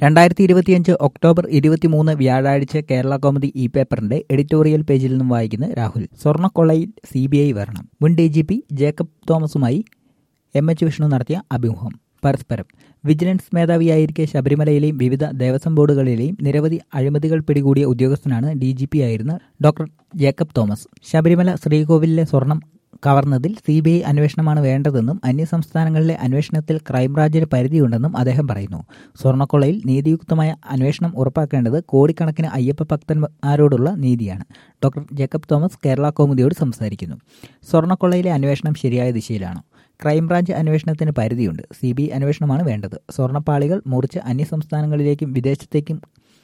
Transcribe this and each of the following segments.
രണ്ടായിരത്തി ഇരുപത്തിയഞ്ച് ഒക്ടോബർ ഇരുപത്തിമൂന്ന് വ്യാഴാഴ്ച കേരള കോമഡി ഇ പേപ്പറിന്റെ എഡിറ്റോറിയൽ പേജിൽ നിന്നും വായിക്കുന്ന രാഹുൽ സ്വർണ്ണക്കൊള്ളയിൽ സി ബി ഐ വരണം മുൻ ഡി ജി പി ജേക്കബ് തോമസുമായി എം എച്ച് വിഷ്ണു നടത്തിയ അഭിമുഖം പരസ്പരം വിജിലൻസ് മേധാവിയായിരിക്കെ ശബരിമലയിലെയും വിവിധ ദേവസ്വം ബോർഡുകളിലെയും നിരവധി അഴിമതികൾ പിടികൂടിയ ഉദ്യോഗസ്ഥനാണ് ഡി ജി പി ആയിരുന്ന ഡോക്ടർ ജേക്കബ് തോമസ് ശബരിമല ശ്രീകോവിലിലെ സ്വർണം കവർന്നതിൽ സി ബി ഐ അന്വേഷണമാണ് വേണ്ടതെന്നും അന്യസംസ്ഥാനങ്ങളിലെ അന്വേഷണത്തിൽ ക്രൈംബ്രാഞ്ചിന് പരിധിയുണ്ടെന്നും അദ്ദേഹം പറയുന്നു സ്വർണ്ണക്കൊള്ളയിൽ നീതിയുക്തമായ അന്വേഷണം ഉറപ്പാക്കേണ്ടത് കോടിക്കണക്കിന് അയ്യപ്പ ഭക്തന്മാരോടുള്ള നീതിയാണ് ഡോക്ടർ ജേക്കബ് തോമസ് കേരള കൗമുദിയോട് സംസാരിക്കുന്നു സ്വർണ്ണക്കൊള്ളയിലെ അന്വേഷണം ശരിയായ ദിശയിലാണോ ക്രൈംബ്രാഞ്ച് അന്വേഷണത്തിന് പരിധിയുണ്ട് സി ബി ഐ അന്വേഷണമാണ് വേണ്ടത് സ്വർണ്ണപ്പാളികൾ മുറിച്ച് അന്യസംസ്ഥാനങ്ങളിലേക്കും വിദേശത്തേക്കും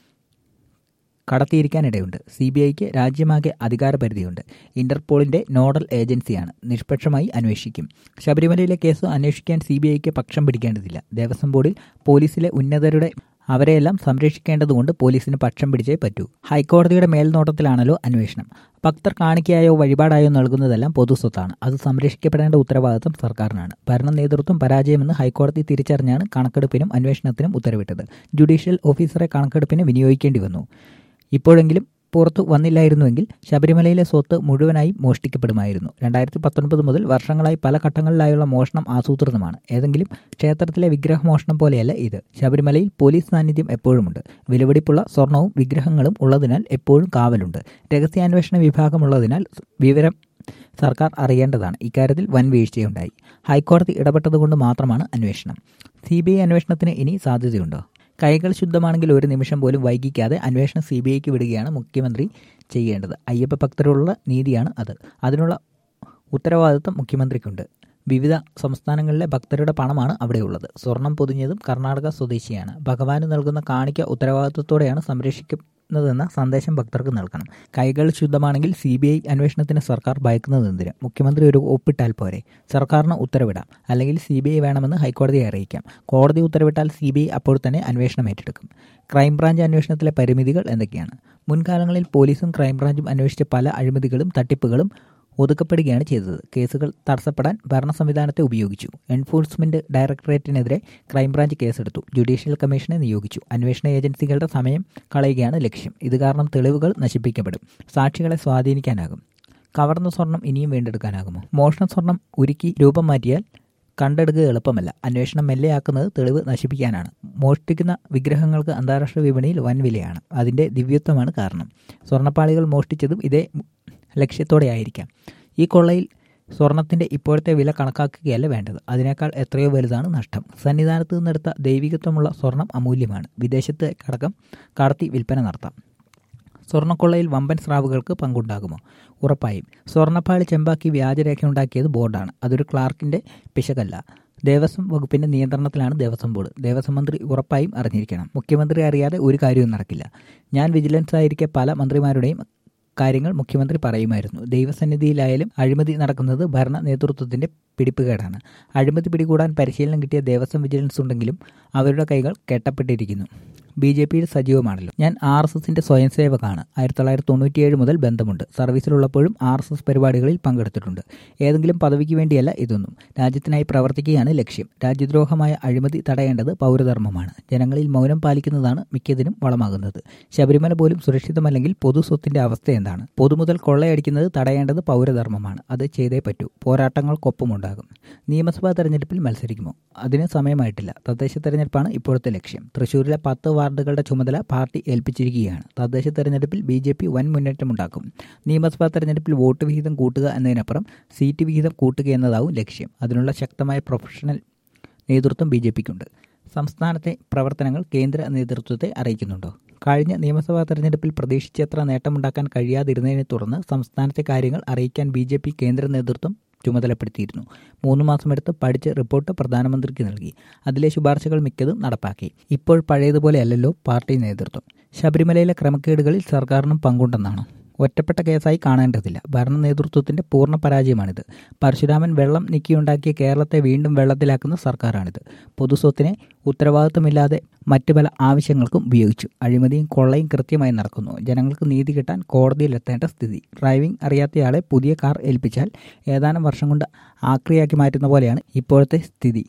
കടത്തിയിരിക്കാനിടയുണ്ട് സി ബി ഐക്ക് രാജ്യമാകെ അധികാരപരിധിയുണ്ട് ഇന്റർപോളിന്റെ നോഡൽ ഏജൻസിയാണ് നിഷ്പക്ഷമായി അന്വേഷിക്കും ശബരിമലയിലെ കേസ് അന്വേഷിക്കാൻ സി ബി ഐക്ക് പക്ഷം പിടിക്കേണ്ടതില്ല ദേവസ്വം ബോർഡിൽ പോലീസിലെ ഉന്നതരുടെ അവരെയെല്ലാം സംരക്ഷിക്കേണ്ടതുകൊണ്ട് പോലീസിന് പക്ഷം പിടിച്ചേ പറ്റൂ ഹൈക്കോടതിയുടെ മേൽനോട്ടത്തിലാണല്ലോ അന്വേഷണം ഭക്തർ കാണിക്കയായോ വഴിപാടായോ നൽകുന്നതെല്ലാം പൊതുസ്വത്താണ് അത് സംരക്ഷിക്കപ്പെടേണ്ട ഉത്തരവാദിത്തം സർക്കാരിനാണ് ഭരണ നേതൃത്വം പരാജയമെന്ന് ഹൈക്കോടതി തിരിച്ചറിഞ്ഞാണ് കണക്കെടുപ്പിനും അന്വേഷണത്തിനും ഉത്തരവിട്ടത് ജുഡീഷ്യൽ ഓഫീസറെ കണക്കെടുപ്പിന് വിനിയോഗിക്കേണ്ടി വന്നു ഇപ്പോഴെങ്കിലും പുറത്തു വന്നില്ലായിരുന്നുവെങ്കിൽ ശബരിമലയിലെ സ്വത്ത് മുഴുവനായി മോഷ്ടിക്കപ്പെടുമായിരുന്നു രണ്ടായിരത്തി പത്തൊൻപത് മുതൽ വർഷങ്ങളായി പല ഘട്ടങ്ങളിലായുള്ള മോഷണം ആസൂത്രിതമാണ് ഏതെങ്കിലും ക്ഷേത്രത്തിലെ വിഗ്രഹമോഷണം പോലെയല്ല ഇത് ശബരിമലയിൽ പോലീസ് സാന്നിധ്യം എപ്പോഴുമുണ്ട് വിലപിടിപ്പുള്ള സ്വർണവും വിഗ്രഹങ്ങളും ഉള്ളതിനാൽ എപ്പോഴും കാവലുണ്ട് രഹസ്യാന്വേഷണ വിഭാഗമുള്ളതിനാൽ വിവരം സർക്കാർ അറിയേണ്ടതാണ് ഇക്കാര്യത്തിൽ വൻ വീഴ്ചയുണ്ടായി ഹൈക്കോടതി ഇടപെട്ടതുകൊണ്ട് മാത്രമാണ് അന്വേഷണം സി ബി ഐ അന്വേഷണത്തിന് ഇനി സാധ്യതയുണ്ടോ കൈകൾ ശുദ്ധമാണെങ്കിൽ ഒരു നിമിഷം പോലും വൈകിക്കാതെ അന്വേഷണം സി ബി ഐക്ക് വിടുകയാണ് മുഖ്യമന്ത്രി ചെയ്യേണ്ടത് അയ്യപ്പ ഭക്തരോടുള്ള നീതിയാണ് അത് അതിനുള്ള ഉത്തരവാദിത്വം മുഖ്യമന്ത്രിക്കുണ്ട് വിവിധ സംസ്ഥാനങ്ങളിലെ ഭക്തരുടെ പണമാണ് അവിടെയുള്ളത് സ്വർണം പൊതിഞ്ഞതും കർണാടക സ്വദേശിയാണ് ഭഗവാന് നൽകുന്ന കാണിക്ക ഉത്തരവാദിത്വത്തോടെയാണ് സംരക്ഷിക്കുന്നതെന്ന സന്ദേശം ഭക്തർക്ക് നൽകണം കൈകൾ ശുദ്ധമാണെങ്കിൽ സി ബി ഐ അന്വേഷണത്തിന് സർക്കാർ ഭയക്കുന്നതെന്തിന് മുഖ്യമന്ത്രി ഒരു ഒപ്പിട്ടാൽ പോരെ സർക്കാരിന് ഉത്തരവിടാം അല്ലെങ്കിൽ സി ബി ഐ വേണമെന്ന് ഹൈക്കോടതിയെ അറിയിക്കാം കോടതി ഉത്തരവിട്ടാൽ സി ബി ഐ അപ്പോൾ തന്നെ അന്വേഷണം ഏറ്റെടുക്കും ക്രൈംബ്രാഞ്ച് അന്വേഷണത്തിലെ പരിമിതികൾ എന്തൊക്കെയാണ് മുൻകാലങ്ങളിൽ പോലീസും ക്രൈംബ്രാഞ്ചും അന്വേഷിച്ച പല അഴിമതികളും തട്ടിപ്പുകളും ഒതുക്കപ്പെടുകയാണ് ചെയ്തത് കേസുകൾ തടസ്സപ്പെടാൻ ഭരണ സംവിധാനത്തെ ഉപയോഗിച്ചു എൻഫോഴ്സ്മെന്റ് ഡയറക്ടറേറ്റിനെതിരെ ക്രൈംബ്രാഞ്ച് കേസെടുത്തു ജുഡീഷ്യൽ കമ്മീഷനെ നിയോഗിച്ചു അന്വേഷണ ഏജൻസികളുടെ സമയം കളയുകയാണ് ലക്ഷ്യം ഇത് കാരണം തെളിവുകൾ നശിപ്പിക്കപ്പെടും സാക്ഷികളെ സ്വാധീനിക്കാനാകും കവർന്ന സ്വർണം ഇനിയും വീണ്ടെടുക്കാനാകുമോ മോഷണ സ്വർണം ഉരുക്കി രൂപം മാറ്റിയാൽ കണ്ടെടുക്കുക എളുപ്പമല്ല അന്വേഷണം മെല്ലെയാക്കുന്നത് തെളിവ് നശിപ്പിക്കാനാണ് മോഷ്ടിക്കുന്ന വിഗ്രഹങ്ങൾക്ക് അന്താരാഷ്ട്ര വിപണിയിൽ വൻ വിലയാണ് അതിന്റെ ദിവ്യത്വമാണ് കാരണം സ്വർണ്ണപ്പാളികൾ മോഷ്ടിച്ചതും ഇതേ ലക്ഷ്യത്തോടെയായിരിക്കാം ഈ കൊള്ളയിൽ സ്വർണത്തിന്റെ ഇപ്പോഴത്തെ വില കണക്കാക്കുകയല്ല വേണ്ടത് അതിനേക്കാൾ എത്രയോ വലുതാണ് നഷ്ടം സന്നിധാനത്ത് നിന്നെടുത്ത ദൈവികത്വമുള്ള സ്വർണം അമൂല്യമാണ് വിദേശത്ത് അടക്കം കടത്തി വിൽപ്പന നടത്താം സ്വർണ്ണക്കൊള്ളയിൽ വമ്പൻ സ്രാവുകൾക്ക് പങ്കുണ്ടാകുമോ ഉറപ്പായും സ്വർണ്ണപ്പാളി ചെമ്പാക്കി വ്യാജരേഖയുണ്ടാക്കിയത് ബോർഡാണ് അതൊരു ക്ലാർക്കിന്റെ പിശകല്ല ദേവസ്വം വകുപ്പിന്റെ നിയന്ത്രണത്തിലാണ് ദേവസ്വം ബോർഡ് ദേവസ്വം മന്ത്രി ഉറപ്പായും അറിഞ്ഞിരിക്കണം മുഖ്യമന്ത്രി അറിയാതെ ഒരു കാര്യവും നടക്കില്ല ഞാൻ വിജിലൻസ് ആയിരിക്കെ പല മന്ത്രിമാരുടെയും കാര്യങ്ങൾ മുഖ്യമന്ത്രി പറയുമായിരുന്നു ദൈവസന്നിധിയിലായാലും അഴിമതി നടക്കുന്നത് ഭരണ നേതൃത്വത്തിന്റെ പിടിപ്പുകേടാണ് അഴിമതി പിടികൂടാൻ പരിശീലനം കിട്ടിയ ദേവസ്വം വിജിലൻസ് ഉണ്ടെങ്കിലും അവരുടെ കൈകൾ കെട്ടപ്പെട്ടിരിക്കുന്നു ബി ജെ പിയിൽ സജീവമാണല്ലോ ഞാൻ ആർ എസ് എസിന്റെ സ്വയം സേവകാണ് ആയിരത്തി തൊള്ളായിരത്തി തൊണ്ണൂറ്റിയേഴ് മുതൽ ബന്ധമുണ്ട് സർവീസിലുള്ളപ്പോഴും ആർ എസ് എസ് പരിപാടികളിൽ പങ്കെടുത്തിട്ടുണ്ട് ഏതെങ്കിലും പദവിക്ക് വേണ്ടിയല്ല ഇതൊന്നും രാജ്യത്തിനായി പ്രവർത്തിക്കുകയാണ് ലക്ഷ്യം രാജ്യദ്രോഹമായ അഴിമതി തടയേണ്ടത് പൗരധർമ്മമാണ് ജനങ്ങളിൽ മൗനം പാലിക്കുന്നതാണ് മിക്കതിനും വളമാകുന്നത് ശബരിമല പോലും സുരക്ഷിതമല്ലെങ്കിൽ പൊതു സ്വത്തിന്റെ അവസ്ഥ എന്താണ് പൊതുമുതൽ കൊള്ളയടിക്കുന്നത് തടയേണ്ടത് പൗരധർമ്മമാണ് അത് ചെയ്തേ പറ്റൂ പോരാട്ടങ്ങൾക്കൊപ്പമുണ്ടാകും നിയമസഭാ തെരഞ്ഞെടുപ്പിൽ മത്സരിക്കുമോ അതിന് സമയമായിട്ടില്ല തദ്ദേശ തെരഞ്ഞെടുപ്പാണ് ഇപ്പോഴത്തെ ലക്ഷ്യം തൃശൂരിലെ പത്ത് വാർഡുകളുടെ ചുമതല പാർട്ടി ഏൽപ്പിച്ചിരിക്കുകയാണ് തദ്ദേശ തെരഞ്ഞെടുപ്പിൽ ബി ജെ പി വൻ മുന്നേറ്റമുണ്ടാക്കും നിയമസഭാ തെരഞ്ഞെടുപ്പിൽ വോട്ട് വിഹിതം കൂട്ടുക എന്നതിനപ്പുറം സീറ്റ് വിഹിതം കൂട്ടുക എന്നതാവും ലക്ഷ്യം അതിനുള്ള ശക്തമായ പ്രൊഫഷണൽ നേതൃത്വം ബി ജെ പിക്കുണ്ട് സംസ്ഥാനത്തെ പ്രവർത്തനങ്ങൾ കേന്ദ്ര നേതൃത്വത്തെ അറിയിക്കുന്നുണ്ടോ കഴിഞ്ഞ നിയമസഭാ തെരഞ്ഞെടുപ്പിൽ പ്രതീക്ഷിച്ചത്ര നേട്ടമുണ്ടാക്കാൻ കഴിയാതിരുന്നതിനെ തുടർന്ന് സംസ്ഥാനത്തെ കാര്യങ്ങൾ അറിയിക്കാൻ ബി ജെ പി കേന്ദ്ര നേതൃത്വം ചുമതലപ്പെടുത്തിയിരുന്നു മൂന്ന് മാസമെടുത്ത് പഠിച്ച് റിപ്പോർട്ട് പ്രധാനമന്ത്രിക്ക് നൽകി അതിലെ ശുപാർശകൾ മിക്കതും നടപ്പാക്കി ഇപ്പോൾ പഴയതുപോലെയല്ലല്ലോ പാർട്ടി നേതൃത്വം ശബരിമലയിലെ ക്രമക്കേടുകളിൽ സർക്കാരിനും പങ്കുണ്ടെന്നാണ് ഒറ്റപ്പെട്ട കേസായി കാണേണ്ടതില്ല ഭരണ നേതൃത്വത്തിന്റെ പൂർണ്ണ പരാജയമാണിത് പരശുരാമൻ വെള്ളം നീക്കിയുണ്ടാക്കിയ കേരളത്തെ വീണ്ടും വെള്ളത്തിലാക്കുന്ന സർക്കാരാണിത് പൊതുസ്വത്തിനെ ഉത്തരവാദിത്തമില്ലാതെ മറ്റു പല ആവശ്യങ്ങൾക്കും ഉപയോഗിച്ചു അഴിമതിയും കൊള്ളയും കൃത്യമായി നടക്കുന്നു ജനങ്ങൾക്ക് നീതി കിട്ടാൻ കോടതിയിലെത്തേണ്ട സ്ഥിതി ഡ്രൈവിംഗ് അറിയാത്തയാളെ പുതിയ കാർ ഏൽപ്പിച്ചാൽ ഏതാനും വർഷം കൊണ്ട് ആക്രിയാക്കി മാറ്റുന്ന പോലെയാണ് ഇപ്പോഴത്തെ സ്ഥിതി